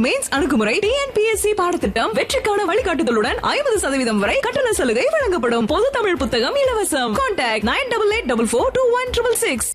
mains அணுகுமுறை TNPSC பாடத்திட்டம் வெற்றிக்கான வழிகாட்டுதலுடன் ஐம்பது சதவீதம் வரை கட்டண சலுகை வழங்கப்படும் பொது தமிழ் புத்தகம் இலவசம் contact nine double eight double four two one triple six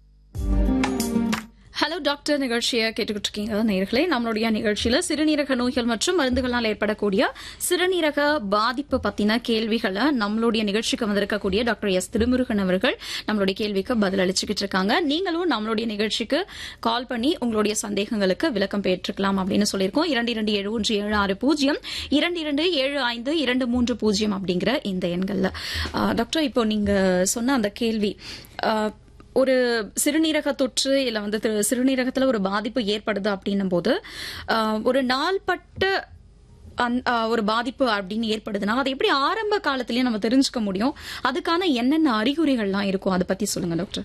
hello doctor நிகழ்ச்சியை கேட்டுக்கிட்டு இருக்கீங்க நேர்களே நம்மளுடைய நிகழ்ச்சியில சிறுநீரக நோய்கள் மற்றும் மருந்துகளால் ஏற்படக்கூடிய சிறுநீரக பாதிப்பு பத்தின கேள்விகளை நம்மளுடைய நிகழ்ச்சிக்கு வந்திருக்கக்கூடிய டாக்டர் எஸ் திருமுருகன் அவர்கள் நம்மளுடைய கேள்விக்கு பதில் அளிச்சுக்கிட்டு இருக்காங்க நீங்களும் நம்மளுடைய நிகழ்ச்சிக்கு கால் பண்ணி உங்களுடைய சந்தேகங்களுக்கு விளக்கம் பெற்றுக்கலாம் அப்படின்னு சொல்லியிருக்கோம் இரண்டு இரண்டு ஏழு ஒன்று ஏழு ஆறு பூஜ்ஜியம் இரண்டு இரண்டு ஏழு ஐந்து இரண்டு மூன்று பூஜ்ஜியம் அப்படிங்கிற இந்த எண்கள்ல ஆ, டாக்டர் இப்போ நீங்க சொன்ன அந்த கேள்வி ஆ, ஒரு சிறுநீரக தொற்று இல்ல வந்து திரு- சிறுநீரகத்துல ஒரு பாதிப்பு ஏற்படுது அப்படின்னும் போது ஆஹ், ஒரு நாள்பட்ட அந்- ஆஹ், ஒரு பாதிப்பு அப்படின்னு ஏற்படுதுன்னா அதை எப்படி ஆரம்ப காலத்திலேயே நம்ம தெரிஞ்சுக்க முடியும் அதுக்கான என்னென்ன அறிகுறிகள்லாம் இருக்கும் அதை பத்தி சொல்லுங்க டாக்டர்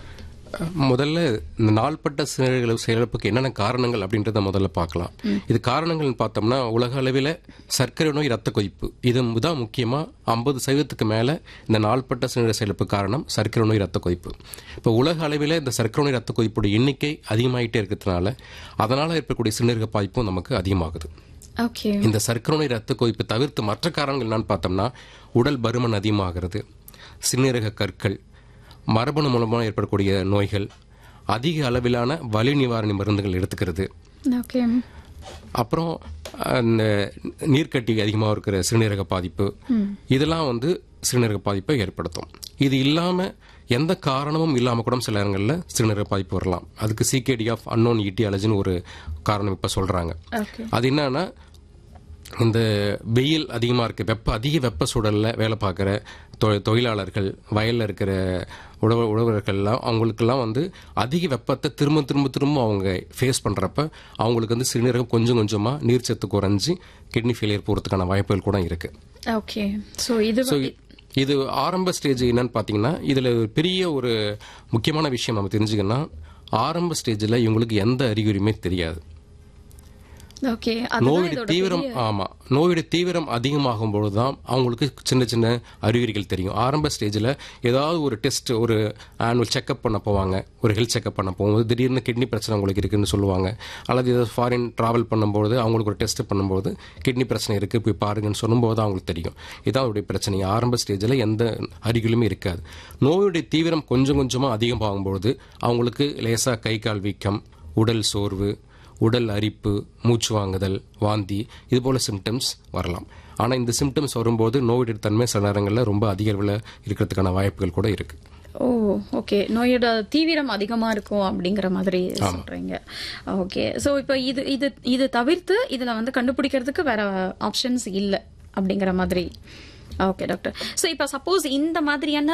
முதல்ல இந்த நாள்பட்ட சிறுநீரக செயலிழப்புக்கு என்னென்ன காரணங்கள் அப்படின்றத முதல்ல பார்க்கலாம் இது காரணங்கள்னு பார்த்தோம்னா உலக அளவில் சர்க்கரை நோய் ரத்த கொதிப்பு இது தான் முக்கியமாக ஐம்பது சதவீதத்துக்கு மேலே இந்த நாள்பட்ட சிறுநீரக செயலிழப்பு காரணம் சர்க்கரை நோய் ரத்த கொதிப்பு இப்போ உலக அளவில் இந்த சர்க்கரை நோய் ரத்த கொதிப்போட எண்ணிக்கை அதிகமாகிட்டே இருக்கிறதுனால அதனால் ஏற்படக்கூடிய சிறுநீரக பாதிப்பும் நமக்கு அதிகமாகுது ஓகே இந்த சர்க்கரை நோய் ரத்த கொதிப்பு தவிர்த்து மற்ற காரணங்கள் என்னன்னு பார்த்தோம்னா உடல் பருமன் அதிகமாகிறது சிறுநீரக கற்கள் மரபணு மூலமாக ஏற்படக்கூடிய நோய்கள் அதிக அளவிலான வலி நிவாரணி மருந்துகள் எடுத்துக்கிறது ஓகே அப்புறம் அந்த நீர்க்கட்டி அதிகமாக இருக்கிற சிறுநீரக பாதிப்பு இதெல்லாம் வந்து சிறுநீரக பாதிப்பை ஏற்படுத்தும் இது இல்லாமல் எந்த காரணமும் இல்லாமல் கூட சில நேரங்களில் சிறுநீரக பாதிப்பு வரலாம் அதுக்கு சிகேடி ஆஃப் அன்னோன் ஈட்டியாலஜின்னு ஒரு காரணம் இப்போ சொல்கிறாங்க ஓகே அது என்னன்னா இந்த வெயில் அதிகமாக இருக்கு வெப்ப அதிக வெப்ப சூழலில் வேலை பார்க்குற தொ- தொழிலாளர்கள் வயலில் இருக்கிற உழவ உழவர்கள்லாம் அவங்களுக்கெல்லாம் வந்து அதிக வெப்பத்தை திரும்ப திரும்ப திரும்ப அவங்க ஃபேஸ் பண்ணுறப்ப அவங்களுக்கு வந்து சிறுநீரகம் கொஞ்சம் கொஞ்சமாக நீர்ச்சத்து குறைஞ்சி கிட்னி ஃபெயிலியர் போகிறதுக்கான வாய்ப்புகள் கூட இருக்குது ஓகே சோ இது ஸோ இது ஆரம்ப ஸ்டேஜ் என்னன்னு பார்த்தீங்கன்னா இதில் பெரிய ஒரு முக்கியமான விஷயம் நம்ம தெரிஞ்சுக்கன்னா ஆரம்ப ஸ்டேஜில் இவங்களுக்கு எந்த அறிகுறியுமே தெரியாது ஓகே அதுதான் நோயுடைய இதோட தீவிரம் ஆமா நோயுடைய தீவிரம் அதிகமாகும் பொழுதுதான் அவங்களுக்கு சின்ன சின்ன அறிகுறிகள் தெரியும் ஆரம்ப ஸ்டேஜில் ஏதாவது ஒரு டெஸ்ட் ஒரு ஆனுவல் செக்அப் பண்ண போவாங்க ஒரு ஹெல்த் செக்அப் பண்ண போகும்போது திடீர்னு கிட்னி பிரச்சனை உங்களுக்கு இருக்குன்னு சொல்லுவாங்க அல்லது ஏதாவது ஃபாரின் டிராவல் பண்ணும்போது அவங்களுக்கு ஒரு டெஸ்ட் பண்ணும்போது கிட்னி பிரச்சனை இருக்கு போய் பாருங்கன்னு சொல்லும்போது அவங்களுக்கு தெரியும் இதான் அவருடைய பிரச்சனை ஆரம்ப ஸ்டேஜில் எந்த அறிகுறியுமே இருக்காது நோயுடைய தீவிரம் கொஞ்சம் கொஞ்சமாக அதிகமாகும்பொழுது அவங்களுக்கு லேசாக கை கால் வீக்கம் உடல் சோர்வு உடல் அரிப்பு மூச்சு வாங்குதல் வாந்தி இது போல சிம்டம்ஸ் வரலாம் ஆனால் இந்த சிம்டம்ஸ் வரும்போது நோயுடைய தன்மை சில நேரங்களில் ரொம்ப அதிக அளவில் இருக்கிறதுக்கான வாய்ப்புகள் கூட இருக்கு ஓ ஓகே நோயோட தீவிரம் அதிகமா இருக்கும் அப்படிங்கிற மாதிரி சொல்றீங்க ஓகே சோ இப்போ இது இது இது தவிர்த்து இதுல வந்து கண்டுபிடிக்கிறதுக்கு வேற ஆப்ஷன்ஸ் இல்ல அப்படிங்கிற மாதிரி ஓகே டாக்டர் ஸோ இப்போ சப்போஸ் இந்த மாதிரியான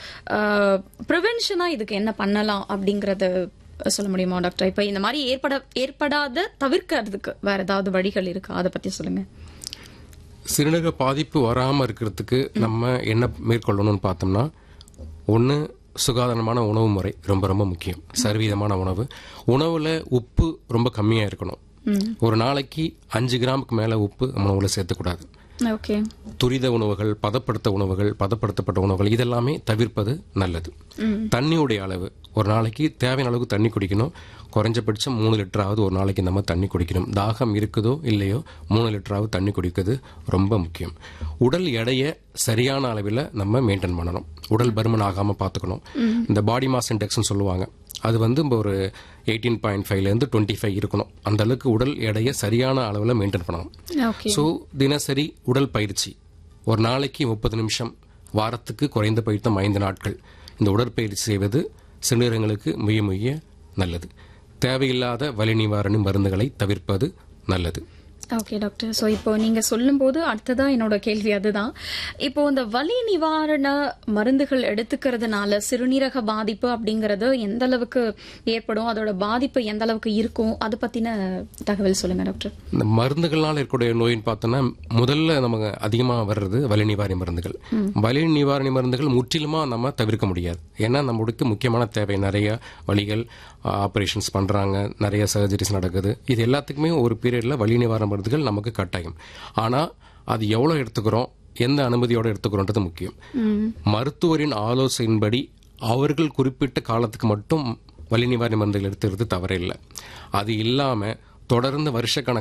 ப்ரிவென்ஷனா இதுக்கு என்ன பண்ணலாம் அப்படிங்கறது சொல்ல முடியுமா டாக்டர் இப்போ இந்த மாதிரி ஏற்பட ஏற்படாத தவிர்க்கிறதுக்கு வேற ஏதாவது வழிகள் இருக்கா அதை பத்தி சொல்லுங்க சிறுநீரக பாதிப்பு வராமல் இருக்கிறதுக்கு நம்ம என்ன மேற்கொள்ளணும்னு பார்த்தோம்னா ஒன்று சுகாதாரமான உணவு முறை ரொம்ப ரொம்ப முக்கியம் சரிவிதமான உணவு உணவுல உப்பு ரொம்ப கம்மியாக இருக்கணும் ஒரு நாளைக்கு அஞ்சு கிராமுக்கு மேலே உப்பு நம்ம உணவுல சேர்த்துக்கூடாது ஓகே துரித உணவுகள் பதப்படுத்த உணவுகள் பதப்படுத்தப்பட்ட உணவுகள் இதெல்லாமே தவிர்ப்பது நல்லது தண்ணியுடைய அளவு ஒரு நாளைக்கு தேவையான அளவுக்கு தண்ணி குடிக்கணும் குறைஞ்சபட்சம் மூணு லிட்டராவது ஒரு நாளைக்கு நம்ம தண்ணி குடிக்கணும் தாகம் இருக்குதோ இல்லையோ மூணு லிட்டராவது தண்ணி குடிக்கிறது ரொம்ப முக்கியம் உடல் எடையை சரியான அளவில் நம்ம மெயின்டைன் பண்ணணும் உடல் பருமன் ஆகாமல் பார்த்துக்கணும் இந்த பாடி மாஸ் இண்டெக்ஸ்னு சொல்லுவாங்க அது வந்து இப்போ ஒரு எயிட்டீன் பாயிண்ட் ஃபைவ்லேருந்து டுவெண்ட்டி ஃபைவ் இருக்கணும் அந்த அளவுக்கு உடல் எடையை சரியான அளவில் மெயின்டைன் பண்ணணும் ஓகே ஸோ தினசரி உடல் பயிற்சி ஒரு நாளைக்கு முப்பது நிமிஷம் வாரத்துக்கு குறைந்த பயிற்றம் ஐந்து நாட்கள் இந்த உடற்பயிற்சி செய்வது சிறுநீரகங்களுக்கு மிக மிக நல்லது தேவையில்லாத வலி நிவாரணி மருந்துகளை தவிர்ப்பது நல்லது ஓகே டாக்டர் ஸோ இப்போ நீங்க சொல்லும்போது அடுத்ததா என்னோட கேள்வி அதுதான் இப்போ இந்த வலி நிவாரண மருந்துகள் எடுத்துக்கிறதுனால சிறுநீரக பாதிப்பு அப்படிங்கறது எந்த அளவுக்கு ஏற்படும் அதோட பாதிப்பு எந்த அளவுக்கு இருக்கும் அது பத்தின தகவல் சொல்லுங்க டாக்டர் இந்த மருந்துகளால் இருக்கக்கூடிய நோயின்னு பார்த்தோன்னா முதல்ல நமக்கு அதிகமாக வர்றது வலி நிவாரணி மருந்துகள் வலி நிவாரணி மருந்துகள் முற்றிலுமாக நம்ம தவிர்க்க முடியாது ஏன்னா நம்மளுக்கு முக்கியமான தேவை நிறைய வலிகள் ஆப்ரேஷன்ஸ் பண்ணுறாங்க நிறைய சர்ஜரிஸ் நடக்குது இது எல்லாத்துக்குமே ஒரு பீரியடில் வலி நிவாரண மருந்துகள் நமக்கு கட்டாயம் ஆனால் அது எவ்வளோ எடுத்துக்கிறோம் எந்த அனுமதியோடு எடுத்துக்கிறோன்றது முக்கியம் மருத்துவரின் ஆலோசனையின்படி அவர்கள் குறிப்பிட்ட காலத்துக்கு மட்டும் வலி நிவாரணி மருந்துகள் எடுத்துக்கிறது தவறில்லை அது இல்லாமல் தொடர்ந்து வருஷக்கணக்கு